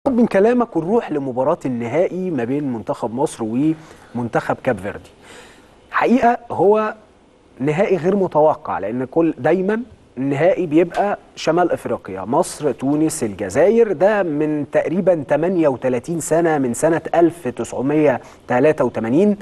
من كلامك ونروح لمباراة النهائي ما بين منتخب مصر ومنتخب كاب فيردي حقيقة هو نهائي غير متوقع لأن كل دايما النهائي بيبقى شمال افريقيا مصر تونس الجزائر ده من تقريبا 38 سنة من سنة 1983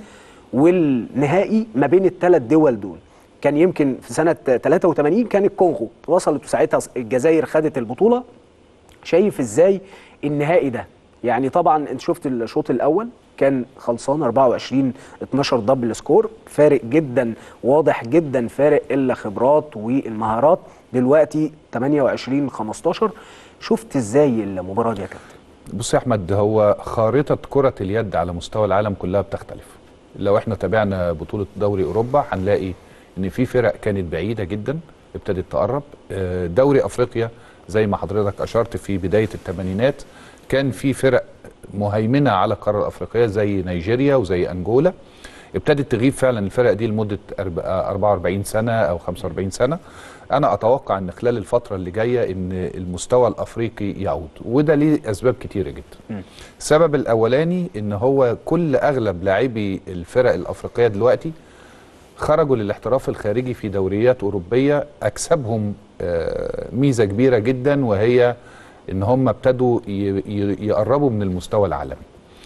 والنهائي ما بين الثلاث دول دول كان يمكن في سنة 83 كان الكونغو وصلت وساعتها الجزائر خدت البطولة شايف ازاي النهائي ده يعني طبعا انت شفت الشوط الاول كان خلصان 24 12 دبل سكور فارق جدا واضح جدا فارق الا خبرات والمهارات دلوقتي 28 15 شفت ازاي المباراه دي يا كابتن بص يا احمد هو خارطه كره اليد على مستوى العالم كلها بتختلف لو احنا تابعنا بطوله دوري اوروبا هنلاقي ان في فرق كانت بعيده جدا ابتدت تقرب دوري افريقيا زي ما حضرتك اشرت في بدايه الثمانينات كان في فرق مهيمنه على القاره الافريقيه زي نيجيريا وزي انجولا ابتدت تغيب فعلا الفرق دي لمده 44 سنه او 45 سنه انا اتوقع ان خلال الفتره اللي جايه ان المستوى الافريقي يعود وده ليه اسباب كتيره جدا السبب الاولاني ان هو كل اغلب لاعبي الفرق الافريقيه دلوقتي خرجوا للاحتراف الخارجي في دوريات اوروبيه اكسبهم ميزه كبيره جدا وهي ان هم ابتدوا يقربوا من المستوى العالمي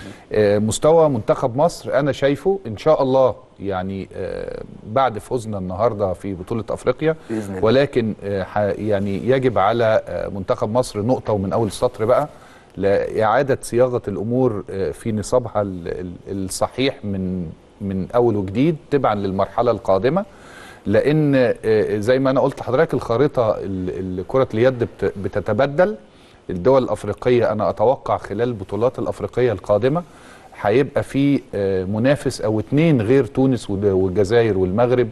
مستوى منتخب مصر انا شايفه ان شاء الله يعني بعد فوزنا النهارده في بطوله افريقيا ولكن يعني يجب على منتخب مصر نقطه ومن اول السطر بقى لاعاده صياغه الامور في نصابها الصحيح من من اول وجديد تبعا للمرحله القادمه لان زي ما انا قلت لحضرتك الخارطه كره اليد بتتبدل الدول الافريقيه انا اتوقع خلال البطولات الافريقيه القادمه هيبقى في منافس او اتنين غير تونس والجزائر والمغرب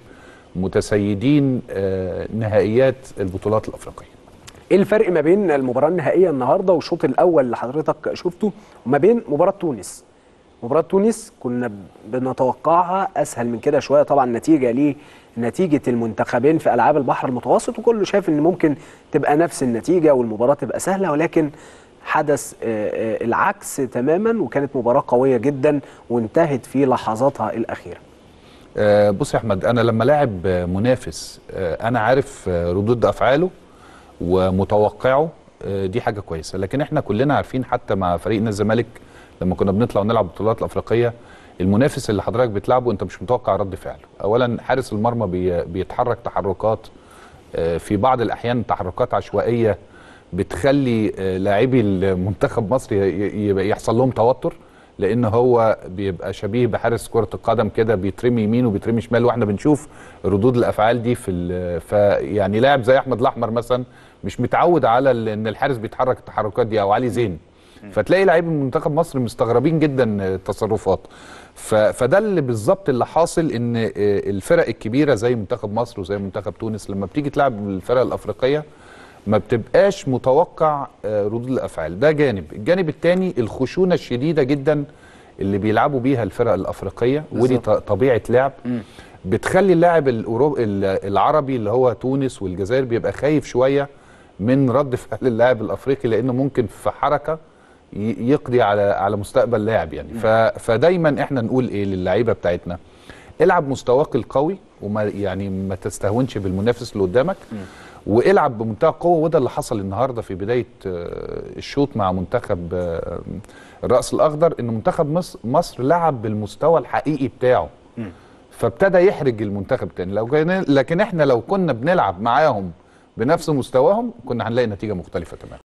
متسيدين نهائيات البطولات الافريقيه ايه الفرق ما بين المباراه النهائيه النهارده والشوط الاول اللي حضرتك شفته وما بين مباراه تونس مباراة تونس كنا بنتوقعها أسهل من كده شوية طبعا نتيجة ليه نتيجة المنتخبين في ألعاب البحر المتوسط وكله شايف إن ممكن تبقى نفس النتيجة والمباراة تبقى سهلة ولكن حدث العكس تماما وكانت مباراة قوية جدا وانتهت في لحظاتها الأخيرة بص يا أحمد أنا لما لاعب منافس أنا عارف ردود أفعاله ومتوقعه دي حاجة كويسة لكن احنا كلنا عارفين حتى مع فريقنا الزمالك لما كنا بنطلع ونلعب البطولات الافريقيه المنافس اللي حضرتك بتلعبه انت مش متوقع رد فعله اولا حارس المرمى بي بيتحرك تحركات في بعض الاحيان تحركات عشوائيه بتخلي لاعبي المنتخب مصر يحصل لهم توتر لان هو بيبقى شبيه بحارس كره القدم كده بيترمي يمين وبيترمي شمال واحنا بنشوف ردود الافعال دي في فيعني لاعب زي احمد الاحمر مثلا مش متعود على ان الحارس بيتحرك التحركات دي او علي زين فتلاقي لعيبه منتخب مصر مستغربين جدا التصرفات فده اللي بالظبط اللي حاصل ان الفرق الكبيره زي منتخب مصر وزي منتخب تونس لما بتيجي تلعب الفرق الافريقيه ما بتبقاش متوقع ردود الافعال ده جانب الجانب الثاني الخشونه الشديده جدا اللي بيلعبوا بيها الفرق الافريقيه ودي طبيعه لعب بتخلي اللاعب العربي اللي هو تونس والجزائر بيبقى خايف شويه من رد فعل اللاعب الافريقي لانه ممكن في حركه يقضي على على مستقبل لاعب يعني فدايما احنا نقول ايه للعيبه بتاعتنا العب مستواك القوي وما يعني ما تستهونش بالمنافس اللي قدامك والعب بمنتهى القوه وده اللي حصل النهارده في بدايه الشوط مع منتخب الراس الاخضر ان منتخب مصر, مصر لعب بالمستوى الحقيقي بتاعه فابتدى يحرج المنتخب الثاني لو لكن احنا لو كنا بنلعب معاهم بنفس مستواهم كنا هنلاقي نتيجه مختلفه تماما